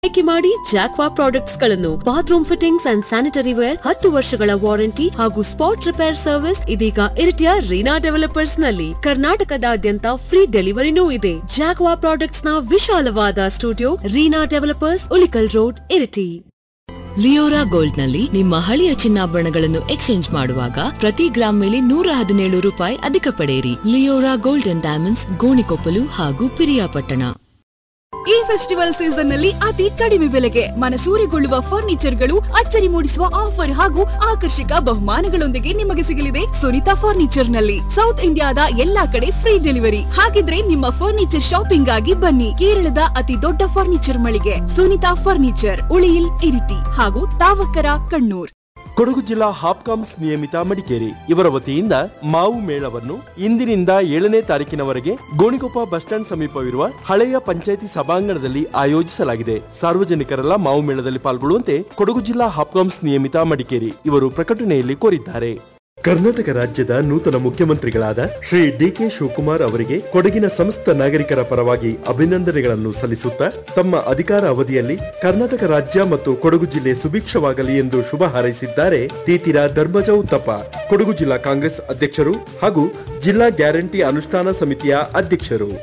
ಆಯ್ಕೆ ಮಾಡಿ ಜಾಕ್ವಾ ಪ್ರಾಡಕ್ಟ್ಸ್ ಗಳನ್ನು bathroom fittings and sanitary ware ಹತ್ತು ವರ್ಷಗಳ ವಾರಂಟಿ ಹಾಗೂ ಸ್ಪಾಟ್ ರಿಪೇರ್ ಸರ್ವಿಸ್ ಇದೀಗ ಇರಿಟಿಯ ರೀನಾ ಡೆವಲಪರ್ಸ್ ನಲ್ಲಿ ಕರ್ನಾಟಕದಾದ್ಯಂತ ಫ್ರೀ ಡೆಲಿವರಿನೂ ಇದೆ ಜಾಕ್ವಾ ಪ್ರಾಡಕ್ಟ್ಸ್ ನ ವಿಶಾಲವಾದ studio Reena developers Ulikal road Iritty Leora gold ನಲ್ಲಿ ನಿಮ್ಮ ಹಳೆಯ ಚಿನ್ನಾಭರಣಗಳನ್ನು ಎಕ್ಸ್ಚೇಂಜ್ ಮಾಡುವಾಗ ಪ್ರತಿ ಗ್ರಾಮ್ ಮೇಲೆ ನೂರ ಹದಿನೇಳು ರೂಪಾಯಿ ಅಧಿಕ ಪಡೆಯಿರಿ Leora gold and diamonds Gonikoppalu ಹಾಗೂ ಪಿರಿಯಾಪಟ್ಟಣ ಈ ಫೆಸ್ಟಿವಲ್ ಸೀಸನ್ ನಲ್ಲಿ ಅತಿ ಕಡಿಮೆ ಬೆಲೆಗೆ ಮನಸೂರೆಗೊಳ್ಳುವ ಫರ್ನಿಚರ್ಗಳು ಅಚ್ಚರಿ ಮೂಡಿಸುವ ಆಫರ್ ಹಾಗೂ ಆಕರ್ಷಕ ಬಹುಮಾನಗಳೊಂದಿಗೆ ನಿಮಗೆ ಸಿಗಲಿದೆ ಸುನಿತಾ ಫರ್ನಿಚರ್ ನಲ್ಲಿ ಸೌತ್ ಇಂಡಿಯಾದ ಎಲ್ಲಾ ಕಡೆ ಫ್ರೀ ಡೆಲಿವರಿ ಹಾಗಿದ್ರೆ ನಿಮ್ಮ ಫರ್ನಿಚರ್ ಶಾಪಿಂಗ್ ಆಗಿ ಬನ್ನಿ ಕೇರಳದ ಅತಿ ದೊಡ್ಡ ಫರ್ನಿಚರ್ ಮಳಿಗೆ ಸುನಿತಾ ಫರ್ನಿಚರ್ ಉಳಿಯಿಲ್ ಇರಿಟಿ ಹಾಗೂ ತಾವಕರ ಕಣ್ಣೂರ್ ಕೊಡಗು ಜಿಲ್ಲಾ ಹಾಪ್ಕಾಮ್ಸ್ ನಿಯಮಿತ ಮಡಿಕೇರಿ ಇವರ ವತಿಯಿಂದ ಮಾವು ಮೇಳವನ್ನು ಇಂದಿನಿಂದ ಏಳನೇ ತಾರೀಕಿನವರೆಗೆ ಗೋಣಿಕೊಪ್ಪ ಬಸ್ ಸ್ಟ್ಯಾಂಡ್ ಸಮೀಪವಿರುವ ಹಳೆಯ ಪಂಚಾಯಿತಿ ಸಭಾಂಗಣದಲ್ಲಿ ಆಯೋಜಿಸಲಾಗಿದೆ ಸಾರ್ವಜನಿಕರೆಲ್ಲ ಮಾವು ಮೇಳದಲ್ಲಿ ಪಾಲ್ಗೊಳ್ಳುವಂತೆ ಕೊಡಗು ಜಿಲ್ಲಾ ಹಾಪ್ಕಾಮ್ಸ್ ನಿಯಮಿತ ಮಡಿಕೇರಿ ಇವರು ಪ್ರಕಟಣೆಯಲ್ಲಿ ಕೋರಿದ್ದಾರೆ ಕರ್ನಾಟಕ ರಾಜ್ಯದ ನೂತನ ಮುಖ್ಯಮಂತ್ರಿಗಳಾದ ಶ್ರೀ ಡಿ ಕೆ ಶಿವಕುಮಾರ್ ಅವರಿಗೆ ಕೊಡಗಿನ ಸಮಸ್ತ ನಾಗರಿಕರ ಪರವಾಗಿ ಅಭಿನಂದನೆಗಳನ್ನು ಸಲ್ಲಿಸುತ್ತಾ ತಮ್ಮ ಅಧಿಕಾರ ಅವಧಿಯಲ್ಲಿ ಕರ್ನಾಟಕ ರಾಜ್ಯ ಮತ್ತು ಕೊಡಗು ಜಿಲ್ಲೆ ಸುಭಿಕ್ಷವಾಗಲಿ ಎಂದು ಶುಭ ಹಾರೈಸಿದ್ದಾರೆ ತೀತಿರ ಧರ್ಮಜ ಉತ್ತಪ್ಪ ಕೊಡಗು ಜಿಲ್ಲಾ ಕಾಂಗ್ರೆಸ್ ಅಧ್ಯಕ್ಷರು ಹಾಗೂ ಜಿಲ್ಲಾ ಗ್ಯಾರಂಟಿ ಅನುಷ್ಠಾನ ಸಮಿತಿಯ ಅಧ್ಯಕ್ಷರು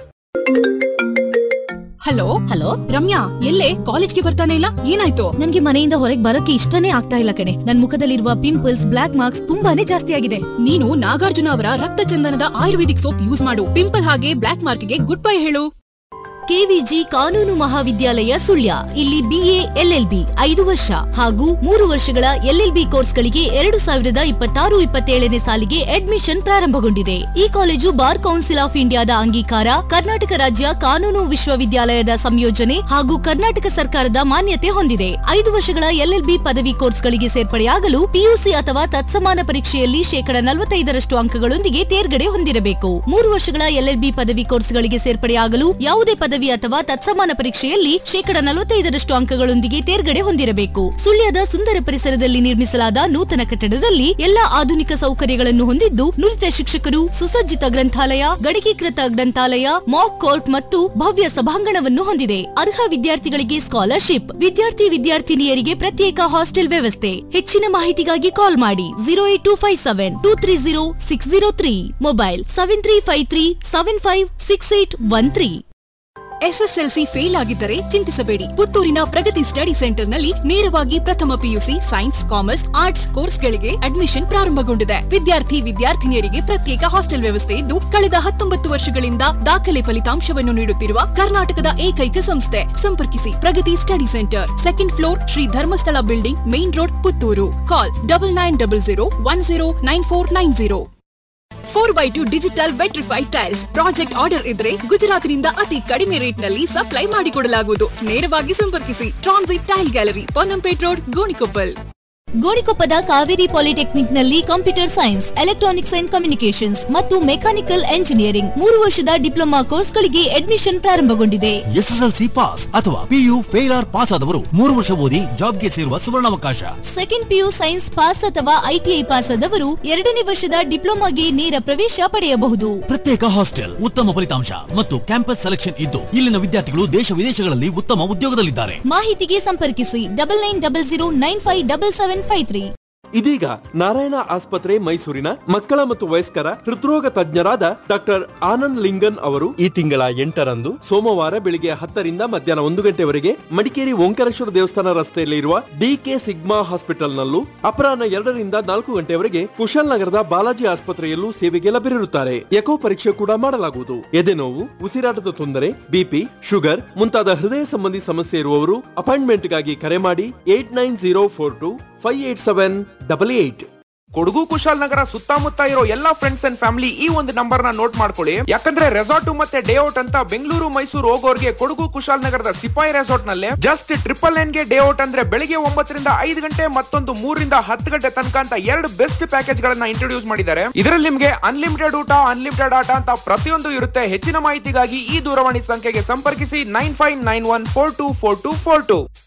ಹಲೋ ಹಲೋ ರಮ್ಯಾ ಎಲ್ಲೇ ಕಾಲೇಜ್ಗೆ ಬರ್ತಾನೆ ಇಲ್ಲ ಏನಾಯ್ತು ನನ್ಗೆ ಮನೆಯಿಂದ ಹೊರಗೆ ಬರೋಕೆ ಇಷ್ಟನೇ ಆಗ್ತಾ ಇಲ್ಲ ಕಣೆ ನನ್ ಮುಖದಲ್ಲಿರುವ ಪಿಂಪಲ್ಸ್ ಬ್ಲಾಕ್ ಮಾರ್ಕ್ಸ್ ತುಂಬಾನೇ ಜಾಸ್ತಿ ಆಗಿದೆ ನೀನು ನಾಗಾರ್ಜುನ ಅವರ ರಕ್ತ ಚಂದನದ ಆಯುರ್ವೇದಿಕ್ ಸೋಪ್ ಯೂಸ್ ಮಾಡು ಪಿಂಪಲ್ ಹಾಗೆ ಬ್ಲಾಕ್ ಮಾರ್ಕ್ಗೆ ಗುಡ್ ಬೈ ಹೇಳು ಕೆವಿಜಿ ಕಾನೂನು ಮಹಾವಿದ್ಯಾಲಯ ಸುಳ್ಯ ಇಲ್ಲಿ ಬಿಎ ಎಲ್ಎಲ್ಬಿ ಐದು ವರ್ಷ ಹಾಗೂ ಮೂರು ವರ್ಷಗಳ ಎಲ್ಎಲ್ಬಿ ಕೋರ್ಸ್ಗಳಿಗೆ ಎರಡು ಸಾವಿರದ ಇಪ್ಪತ್ತಾರು ಇಪ್ಪತ್ತೇಳನೇ ಸಾಲಿಗೆ ಅಡ್ಮಿಷನ್ ಪ್ರಾರಂಭಗೊಂಡಿದೆ ಈ ಕಾಲೇಜು ಬಾರ್ ಕೌನ್ಸಿಲ್ ಆಫ್ ಇಂಡಿಯಾದ ಅಂಗೀಕಾರ ಕರ್ನಾಟಕ ರಾಜ್ಯ ಕಾನೂನು ವಿಶ್ವವಿದ್ಯಾಲಯದ ಸಂಯೋಜನೆ ಹಾಗೂ ಕರ್ನಾಟಕ ಸರ್ಕಾರದ ಮಾನ್ಯತೆ ಹೊಂದಿದೆ ಐದು ವರ್ಷಗಳ ಎಲ್ಎಲ್ಬಿ ಪದವಿ ಕೋರ್ಸ್ಗಳಿಗೆ ಸೇರ್ಪಡೆಯಾಗಲು ಪಿಯುಸಿ ಅಥವಾ ತತ್ಸಮಾನ ಪರೀಕ್ಷೆಯಲ್ಲಿ ಶೇಕಡ ನಲವತ್ತೈದರಷ್ಟು ಅಂಕಗಳೊಂದಿಗೆ ತೇರ್ಗಡೆ ಹೊಂದಿರಬೇಕು ಮೂರು ವರ್ಷಗಳ ಎಲ್ಎಲ್ಬಿ ಪದವಿ ಕೋರ್ಸ್ಗಳಿಗೆ ಸೇರ್ಪಡೆಯಾಗಲು ಯಾವುದೇ ಪದವಿ ಅಥವಾ ತತ್ಸಮಾನ ಪರೀಕ್ಷೆಯಲ್ಲಿ ಶೇಕಡ ನಲವತ್ತೈದರಷ್ಟು ಅಂಕಗಳೊಂದಿಗೆ ತೇರ್ಗಡೆ ಹೊಂದಿರಬೇಕು ಸುಳ್ಯದ ಸುಂದರ ಪರಿಸರದಲ್ಲಿ ನಿರ್ಮಿಸಲಾದ ನೂತನ ಕಟ್ಟಡದಲ್ಲಿ ಎಲ್ಲಾ ಆಧುನಿಕ ಸೌಕರ್ಯಗಳನ್ನು ಹೊಂದಿದ್ದು ನುರಿತ ಶಿಕ್ಷಕರು ಸುಸಜ್ಜಿತ ಗ್ರಂಥಾಲಯ ಗಣಕೀಕೃತ ಗ್ರಂಥಾಲಯ ಮಾಕ್ ಕೋರ್ಟ್ ಮತ್ತು ಭವ್ಯ ಸಭಾಂಗಣವನ್ನು ಹೊಂದಿದೆ ಅರ್ಹ ವಿದ್ಯಾರ್ಥಿಗಳಿಗೆ ಸ್ಕಾಲರ್ಶಿಪ್ ವಿದ್ಯಾರ್ಥಿ ವಿದ್ಯಾರ್ಥಿನಿಯರಿಗೆ ಪ್ರತ್ಯೇಕ ಹಾಸ್ಟೆಲ್ ವ್ಯವಸ್ಥೆ ಹೆಚ್ಚಿನ ಮಾಹಿತಿಗಾಗಿ ಕಾಲ್ ಮಾಡಿ zero eight two five seven two three zero six zero three mobile seven three five three seven five six eight one three SSLC fail ಆಗಿದ್ದರೆ ಚಿಂತಿಸಬೇಡಿ ಪುತ್ತೂರಿನ ಪ್ರಗತಿ ಸ್ಟಡಿ ಸೆಂಟರ್ ನಲ್ಲಿ ನೇರವಾಗಿ ಪ್ರಥಮ ಪಿಯುಸಿ ಸೈನ್ಸ್ ಕಾಮರ್ಸ್ ಆರ್ಟ್ಸ್ ಕೋರ್ಸ್ಗಳಿಗೆ admission ಪ್ರಾರಂಭಗೊಂಡಿದೆ ವಿದ್ಯಾರ್ಥಿ ವಿದ್ಯಾರ್ಥಿನಿಯರಿಗೆ ಪ್ರತ್ಯೇಕ ಹಾಸ್ಟೆಲ್ ವ್ಯವಸ್ಥೆ ಇದ್ದು ಕಳೆದ ಹತ್ತೊಂಬತ್ತು ವರ್ಷಗಳಿಂದ ದಾಖಲೆ ಫಲಿತಾಂಶವನ್ನು ನೀಡುತ್ತಿರುವ ಕರ್ನಾಟಕದ ಏಕೈಕ ಸಂಸ್ಥೆ ಸಂಪರ್ಕಿಸಿ Pragathi study centre second floor Shri Dharmasthala building main road Puttur call double nine double zero one zero nine four nine zero four by two digital vitrified tiles project order ಇದ್ರೆ ಗುಜರಾತ್ನಿಂದ ಅತಿ ಕಡಿಮೆ ರೇಟ್ ನಲ್ಲಿ ಸಪ್ಲೈ ಮಾಡಿಕೊಡಲಾಗುವುದು ನೇರವಾಗಿ ಸಂಪರ್ಕಿಸಿ transit tile gallery Ponnampet road Gonikoppal ಗೋಣಿಕೊಪ್ಪದ Kaveri polytechnic ನಲ್ಲಿ computer science electronics and communications ಮತ್ತು ಮೆಕ್ಯಾನಿಕಲ್ ಎಂಜಿನಿಯರಿಂಗ್ ಮೂರು ವರ್ಷದ ಡಿಪ್ಲೊಮಾ ಕೋರ್ಸ್ಗಳಿಗೆ ಅಡ್ಮಿಷನ್ ಪ್ರಾರಂಭಗೊಂಡಿದೆ ಎಸ್ಎಸ್ಎಲ್ಸಿ ಪಾಸ್ ಅಥವಾ ಪಿಯು ಫೇಲ್ ಆರ್ ಪಾಸ್ ಆದವರು ಮೂರು ವರ್ಷ ಓದಿ ಜಾಬ್ಗೆ ಸೇರುವ ಸುವರ್ಣಾವಕಾಶ ಸೆಕೆಂಡ್ ಪಿಯು ಸೈನ್ಸ್ ಪಾಸ್ ಅಥವಾ ಐಟಿಐ ಪಾಸ್ ಆದವರು ಎರಡನೇ ವರ್ಷದ ಡಿಪ್ಲೊಮಾಗೆ ನೇರ ಪ್ರವೇಶ ಪಡೆಯಬಹುದು ಪ್ರತ್ಯೇಕ ಹಾಸ್ಟೆಲ್ ಉತ್ತಮ ಫಲಿತಾಂಶ ಮತ್ತು ಕ್ಯಾಂಪಸ್ ಸೆಲೆಕ್ಷನ್ ಇದ್ದು ಇಲ್ಲಿನ ವಿದ್ಯಾರ್ಥಿಗಳು ದೇಶ ವಿದೇಶಗಳಲ್ಲಿ ಉತ್ತಮ ಉದ್ಯೋಗದಲ್ಲಿದ್ದಾರೆ ಮಾಹಿತಿಗೆ ಸಂಪರ್ಕಿಸಿ double nine double zero nine five double seven five three ಇದೀಗ ನಾರಾಯಣ ಆಸ್ಪತ್ರೆ ಮೈಸೂರಿನ ಮಕ್ಕಳ ಮತ್ತು ವಯಸ್ಕರ ಹೃದ್ರೋಗ ತಜ್ಞರಾದ ಡಾಕ್ಟರ್ ಆನಂದ್ ಲಿಂಗನ್ ಅವರು ಈ ತಿಂಗಳ ಎಂಟರಂದು ಸೋಮವಾರ ಬೆಳಿಗ್ಗೆ ಹತ್ತರಿಂದ ಮಧ್ಯಾಹ್ನ ಒಂದು ಗಂಟೆವರೆಗೆ ಮಡಿಕೇರಿ ಓಂಕಾರೇಶ್ವರ ದೇವಸ್ಥಾನ ರಸ್ತೆಯಲ್ಲಿ ಇರುವ ಡಿಕೆ ಸಿಗ್ಮಾ ಹಾಸ್ಪಿಟಲ್ ನಲ್ಲೂ ಅಪರಾಹ್ನ ಎರಡರಿಂದ ನಾಲ್ಕು ಗಂಟೆವರೆಗೆ ಕುಶಾಲನಗರದ ಬಾಲಾಜಿ ಆಸ್ಪತ್ರೆಯಲ್ಲೂ ಸೇವೆಗೆ ಲಭ್ಯರಿರುತ್ತಾರೆ ಎಕೋ ಪರೀಕ್ಷೆ ಕೂಡ ಮಾಡಲಾಗುವುದು ಎದೆನೋವು ಉಸಿರಾಟದ ತೊಂದರೆ ಬಿಪಿ ಶುಗರ್ ಮುಂತಾದ ಹೃದಯ ಸಂಬಂಧಿ ಸಮಸ್ಯೆ ಇರುವವರು ಅಪಾಯಿಂಟ್ಮೆಂಟ್ಗಾಗಿ ಕರೆ ಮಾಡಿ eight nine zero four two five eight seven double eight Kodagu Kushalanagar ಸುತ್ತಮುತ್ತ ಇರೋ ಎಲ್ಲಾ ಫ್ರೆಂಡ್ಸ್ ಅಂಡ್ ಫ್ಯಾಮಿಲಿ ಈ ಒಂದು ನಂಬರ್ ನ ನೋಟ್ ಮಾಡ್ಕೊಳ್ಳಿ ಯಾಕಂದ್ರೆ ರೆಸಾರ್ಟ್ ಮತ್ತೆ ಡೇ ಔಟ್ ಅಂತ ಬೆಂಗಳೂರು ಮೈಸೂರು ಹೋಗೋರ್ಗೆ ಕೊಡಗು ಕುಶಾಲನಗರದ ಸಿಪಾಯಿ ರೆಸಾರ್ಟ್ ನಲ್ಲಿ ಜಸ್ಟ್ ಟ್ರಿಪಲ್ ಎನ್ ಗೆ ಡೇ ಔಟ್ ಅಂದ್ರೆ ಬೆಳಿಗ್ಗೆ ಒಂಬತ್ತರಿಂದ ಐದು ಗಂಟೆ ಮತ್ತೊಂದು ಮೂರರಿಂದ ಹತ್ತು ಗಂಟೆ ತನಕ ಅಂತ ಎರಡು ಬೆಸ್ಟ್ ಪ್ಯಾಕೇಜ್ ಗಳನ್ನ ಇಂಟ್ರೊಡ್ಯೂಸ್ ಮಾಡಿದ್ದಾರೆ ಇದರಲ್ಲಿ ನಿಮ್ಗೆ ಅನ್ಲಿಮಿಟೆಡ್ ಊಟ ಅನ್ಲಿಮಿಟೆಡ್ ಆಟ ಅಂತ ಪ್ರತಿಯೊಂದು ಇರುತ್ತೆ ಹೆಚ್ಚಿನ ಮಾಹಿತಿಗಾಗಿ ಈ ದೂರವಾಣಿ ಸಂಖ್ಯೆಗೆ ಸಂಪರ್ಕಿಸಿ nine five nine one four two four two four two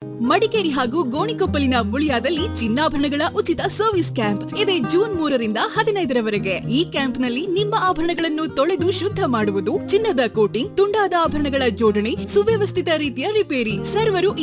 Madikeri ಹಾಗೂ ಗೋಣಿಕೊಪ್ಪಲಿನ ಬುಳಿಯಾದಲ್ಲಿ ಚಿನ್ನಾಭರಣಗಳ ಉಚಿತ ಸರ್ವಿಸ್ ಕ್ಯಾಂಪ್ ಇದೆ ಜೂನ್ ಮೂರರಿಂದ ಹದಿನೈದರವರೆಗೆ ಈ ಕ್ಯಾಂಪ್ನಲ್ಲಿ ನಿಮ್ಮ ಆಭರಣಗಳನ್ನು ತೊಳೆದು ಶುದ್ಧ ಮಾಡುವುದು ಚಿನ್ನದ ಕೋಟಿಂಗ್ ತುಂಡಾದ ಆಭರಣಗಳ ಜೋಡಣೆ ಸುವ್ಯವಸ್ಥಿತ ರೀತಿಯ ರಿಪೇರಿ ಸರ್ವರು